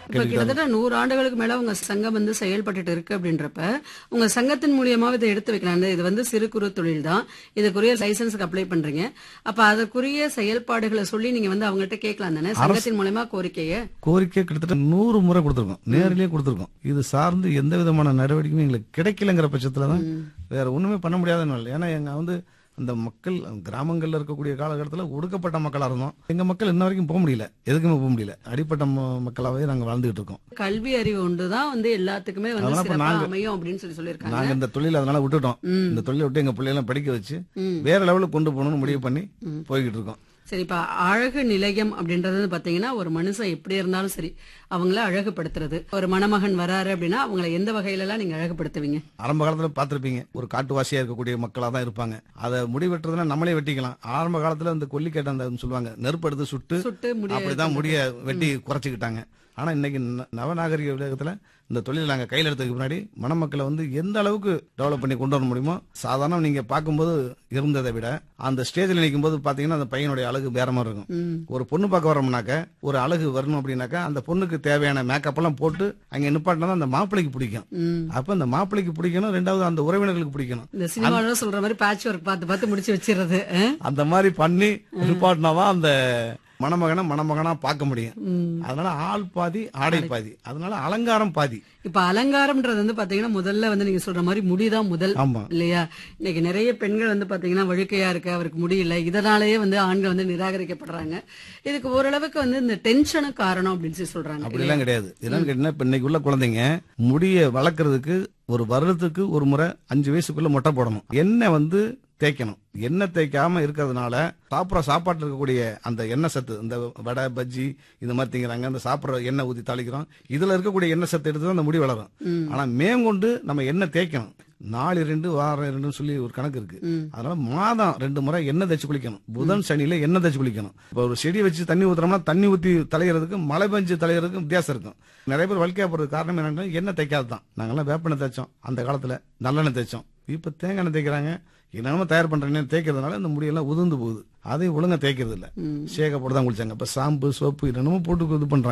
இப்ப கிட்டத்தட்ட நூறு ஆண்டுகளுக்கு மேல உங்க சங்கம் வந்து செயல்பட்டுட்டு இருக்கு அப்படின்றப்ப உங்க சங்கத்தின் மூலியமா இதை எடுத்து வைக்கலாம் இது வந்து சிறு குறு தொழில் தான் இதுக்குரிய லைசன்ஸ்க்கு அப்ளை பண்றீங்க அப்ப அதற்குரிய செயல்பாடுகளை சொல்லி நீங்க வந்து அவங்ககிட்ட கேட்கலாம் தானே சங்கத்தின் மூலியமா கோரிக்கையை கோரிக்கை கிட்டத்தட்ட நூறு முறை கொடுத்துருக்கோம் நேரிலேயே கொடுத்துருக்கோம் இது சார்ந்து எந்த விதமான நடவடிக்கையும் எங்களுக்கு கிடைக்கலங்கிற பட்சத்துல தான் வேற ஒண்ணுமே பண்ண முடியாத நாள் ஏன்னா எங்க வந்து அந்த மக்கள் கிராமங்கள்ல இருக்கக்கூடிய காலகட்டத்தில் ஒடுக்கப்பட்ட மக்களா இருந்தோம் எங்க மக்கள் இன்ன வரைக்கும் போக முடியல எதுக்குமே போக முடியல அடிப்பட்ட ம- மக்களாவே நாங்க வாழ்ந்துகிட்டு இருக்கோம் கல்வி அறிவு ஒன்றுதான் வந்து எல்லாத்துக்குமே வந்து அதெல்லாம் இப்ப சிறப்பா நாங்க- அமையும் அப்படின்னு சொல்லி சொல்லியிருக்காங்க நாங்க இந்த தொழில் அதனால விட்டுட்டோம் இந்த தொழிலை விட்டு எங்க பிள்ளைகளை படிக்க வச்சு ம். வேற லெவலுக்கு கொண்டு போகணும்னு முடிவு பண்ணி போய்கிட்டு இருக்கோம் சரி இப்ப அழகு நிலையம் அப்படின்றது வந்து பாத்தீங்கன்னா ஒரு மனுஷன் எப்படி இருந்தாலும் சரி அவங்கள அழகுபடுத்துறது ஒரு மணமகன் வராரு அப்படின்னா அவங்கள எந்த வகையில எல்லாம் நீங்க அழகுபடுத்துவீங்க ஆரம்ப காலத்துல பார்த்திருப்பீங்க ஒரு காட்டுவாசியா இருக்கக்கூடிய மக்களா தான் இருப்பாங்க அதை முடி வெட்டுறதுனா நம்மளே வெட்டிக்கலாம் ஆரம்ப காலத்துல இந்த கொல்லிக்கட்டை அந்த சொல்லுவாங்க நெருப்பு எடுத்து சுட்டு சுட்டு முடிய அப்படிதான் முடிய வெட்டி குறைச்சிக்கிட்டாங்க ஆனா இன்னைக்கு ந- நவநாகரிக உலகத்துல இந்த தொழிலை நாங்க கையில் எடுத்ததுக்கு முன்னாடி மணமக்களை வந்து எந்த அளவுக்கு டெவலப் பண்ணி கொண்டு வர முடியுமோ சாதாரண நீங்க பார்க்கும்போது இருந்ததை விட அந்த ஸ்டேஜில் நிற்கும் போது பாத்தீங்கன்னா அந்த பையனுடைய அழகு வேற மாதிரி இருக்கும் ம். ஒரு பொண்ணு பார்க்க வரோம்னாக்க ஒரு அழகு வரணும் அப்படின்னாக்கா அந்த பொண்ணுக்கு தேவையான மேக்கப் எல்லாம் போட்டு அங்க நிப்பாட்டினா தான் அந்த மாப்பிள்ளைக்கு பிடிக்கும் ம். அப்ப அந்த மாப்பிள்ளைக்கு பிடிக்கணும் ரெண்டாவது அந்த உறவினர்களுக்கு பிடிக்கணும் இந்த சினிமால சொல்ற மாதிரி பேட்ச் ஒர்க் பார்த்து பார்த்து முடிச்சு வச்சிடுறது ஆ? அந்த மாதிரி பண்ணி நிப்பாட்டினாதான் அந்த மணமகனை மணமகனா பார்க்க முடியும் ம். அதனால ஆள் பாதி ஆடை பாதி அதனால அலங்காரம் பாதி இப்ப அலங்காரம்ன்றது வந்து பாத்தீங்கன்னா முதல்ல வந்து நீங்க சொல்ற மாதிரி முடிதான் முதல் ஆமா இல்லையா இன்னைக்கு நிறைய பெண்கள் வந்து பாத்தீங்கன்னா வழுக்கையா இருக்கு அவருக்கு முடியல இதனாலேயே வந்து ஆண்கள் வந்து நிராகரிக்கப்படுறாங்க இதுக்கு ஓரளவுக்கு வந்து இந்த டென்ஷனும் காரணம் அப்படின்னு சொல்லி சொல்றாங்க அப்படிலாம் கிடையாது என்னன்னு கேட்டீங்கன்னா இப்ப இன்னைக்கு உள்ள குழந்தைங்க முடிய வளர்க்கறதுக்கு ஒரு வருடத்துக்கு ஒரு முறை அஞ்சு வயசுக்குள்ள மொட்டை போடணும் எண்ணெய் வந்து தேய்க்கணும் எண்ணெய் தேய்க்காம இருக்கிறதுனால சாப்பிட்ற சாப்பாட்டில் இருக்கக்கூடிய அந்த எண்ணெய் சத்து இந்த வடை பஜ்ஜி இந்த மாதிரி திங்கிறாங்க அந்த சாப்பிட்ற எண்ணெய் ஊற்றி தாளிக்கிறோம் இதுல இருக்கக்கூடிய எண்ணெய் சத்து எடுத்து தான் அந்த முடி வளரும் ம். ஆனா மேற்கொண்டு நம்ம எண்ணெய் தேய்க்கணும் நாலு ரெண்டு வாரம் ரெண்டுன்னு சொல்லி ஒரு கணக்கு இருக்கு ம். அதனால மாதம் ரெண்டு முறை எண்ணெய் தேய்ச்சி குளிக்கணும் புதன் சனியில எண்ணெய் தேய்ச்சி குளிக்கணும் இப்போ ஒரு செடி வச்சு தண்ணி ஊத்துறோம்னா தண்ணி ஊத்தி தலையறதுக்கு மழை பெஞ்சு தலையறதுக்கும் வித்தியாசம் இருக்கும் நிறைய பேர் வலிக்கையா போறதுக்கு காரணம் என்னன்னா எண்ணெய் தேய்க்காது தான் நாங்கெல்லாம் வேப்பெண்ணெய் தேய்ச்சோம் அந்த காலத்துல நல்லெண்ணெய் தேய்ச்சோம் இப்ப தேங்காய் எண்ணெய் தேய்க்கிறாங்க என்னென்னமோ தயார் பண்ற எண்ணெய் தேய்க்கிறதுனால இந்த முடியெல்லாம் உதிர்ந்து போகுது அதையும் ஒழுங்கா தேய்க்கிறது இல்ல ம். சேக போட்டு தான் குளிச்சாங்க இப்ப ஷாம்பு சோப்பு என்னென்னமோ போட்டு இது பண்றாங்க